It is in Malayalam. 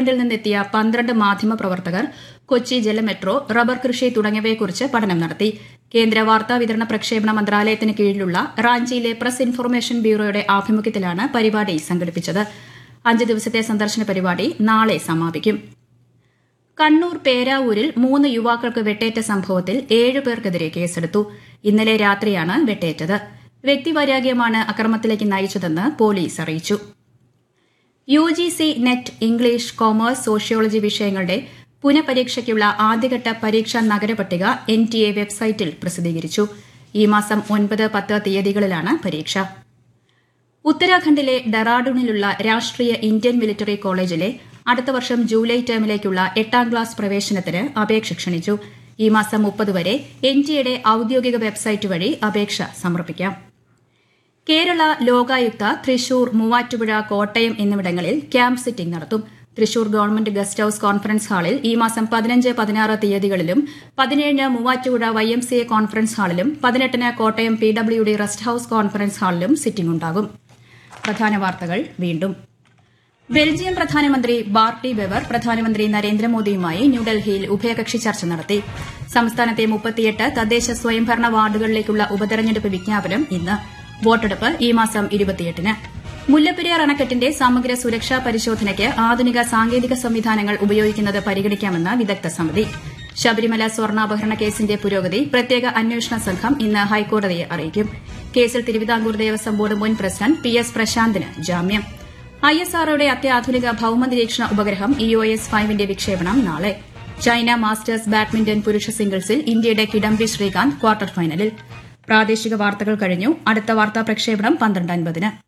ഉത്തരാഖണ്ഡിൽ നിന്നെത്തിയ പന്ത്രണ്ട് മാധ്യമപ്രവർത്തകർ കൊച്ചി ജലമെട്രോ റബ്ബർ കൃഷി തുടങ്ങിയവയെക്കുറിച്ച് പഠനം നടത്തി കേന്ദ്ര വാർത്താ വിതരണ പ്രക്ഷേപണ മന്ത്രാലയത്തിന് കീഴിലുള്ള റാഞ്ചിയിലെ പ്രസ് ഇൻഫർമേഷൻ ബ്യൂറോയുടെ ആഭിമുഖ്യത്തിലാണ് പരിപാടി സംഘടിപ്പിച്ചത് അഞ്ച് ദിവസത്തെ സന്ദർശന പരിപാടി നാളെ സമാപിക്കും കണ്ണൂർ പേരാവൂരിൽ മൂന്ന് യുവാക്കൾക്ക് വെട്ടേറ്റ സംഭവത്തിൽ ഏഴ് പേർക്കെതിരെ കേസെടുത്തു ഇന്നലെ രാത്രിയാണ് വെട്ടേറ്റത് വ്യക്തിവൈരാഗ്യമാണ് അക്രമത്തിലേക്ക് നയിച്ചതെന്ന് പോലീസ് അറിയിച്ചു U G C net English commerce sociology വിഷയങ്ങളുടെ പുനഃപരീക്ഷയ്ക്കുള്ള ആദ്യഘട്ട പരീക്ഷാ നഗരപട്ടിക എൻ ടി എ വെബ്സൈറ്റിൽ പ്രസിദ്ധീകരിച്ചു ഈ മാസം ഒൻപത് പത്ത് തീയതികളിലാണ് പരീക്ഷ ഉത്തരാഖണ്ഡിലെ ഡെറാഡൂണിലുള്ള രാഷ്ട്രീയ ഇന്ത്യൻ മിലിറ്ററി കോളേജിലെ അടുത്ത വർഷം ജൂലൈ ടേമിലേക്കുള്ള എട്ടാം ക്ലാസ് പ്രവേശനത്തിന് അപേക്ഷ ക്ഷണിച്ചു ഈ മാസം മുപ്പത് വരെ എൻ ടിയുടെ ഔദ്യോഗിക വെബ്സൈറ്റ് വഴി അപേക്ഷ സമർപ്പിക്കാം കേരള ലോകായുക്ത തൃശൂർ മൂവാറ്റുപുഴ കോട്ടയം എന്നിവിടങ്ങളിൽ ക്യാമ്പ് സിറ്റിംഗ് നടത്തും Thrissur government guest house conference ഹാളിൽ ഈ മാസം പതിനഞ്ച് പതിനാറ് തീയതികളിലും പതിനേഴിന് Muvattupuzha Y M C A conference ഹാളിലും പതിനെട്ടിന് Kottayam P W D rest house conference ഹാളിലും സിറ്റിംഗ് ഉണ്ടാകും പ്രധാന വാർത്തകൾ വീണ്ടും ബെൽജിയം പ്രധാനമന്ത്രി ബാർട്ടി ബെവർ പ്രധാനമന്ത്രി നരേന്ദ്രമോദിയുമായി ന്യൂഡൽഹിയിൽ ഉഭയകക്ഷി ചർച്ച നടത്തി സംസ്ഥാനത്തെ മുപ്പത്തിയെട്ട് തദ്ദേശ സ്വയംഭരണ വാർഡുകളിലേക്കുള്ള ഉപതെരഞ്ഞെടുപ്പ് വിജ്ഞാപനം ഇന്ന് വോട്ടെടുപ്പ് ഈ മാസം ഇരുപത്തിയെട്ടിന് മുല്ലപ്പെരിയാർ അണക്കെട്ടിന്റെ സമഗ്ര സുരക്ഷാ പരിശോധനയ്ക്ക് ആധുനിക സാങ്കേതിക സംവിധാനങ്ങൾ ഉപയോഗിക്കുന്നത് പരിഗണിക്കാമെന്ന് വിദഗ്ധ സമിതി ശബരിമല സ്വർണ്ണാപഹരണ കേസിന്റെ പുരോഗതി പ്രത്യേക അന്വേഷണ സംഘം ഇന്ന് ഹൈക്കോടതിയെ അറിയിക്കും കേസിൽ തിരുവിതാംകൂർ ദേവസ്വം ബോർഡ് മുൻ പ്രസിഡന്റ് പി എസ് പ്രശാന്തിന് ജാമ്യം ഐ എസ് ആർഒയുടെ അത്യാധുനിക ഭൌമ നിരീക്ഷണ ഉപഗ്രഹം ഇ ഒ എസ് ഫൈവിന്റെ വിക്ഷേപണം നാളെ ചൈന മാസ്റ്റേഴ്സ് ബാഡ്മിന്റൺ പുരുഷ സിംഗിൾസിൽ ഇന്ത്യയുടെ കിഡംബി ശ്രീകാന്ത് ക്വാർട്ടർ ഫൈനലിൽ പ്രാദേശിക വാർത്തകൾ കഴിഞ്ഞു അടുത്ത വാർത്താ പ്രക്ഷേപണം പന്ത്രണ്ട് അൻപതിന്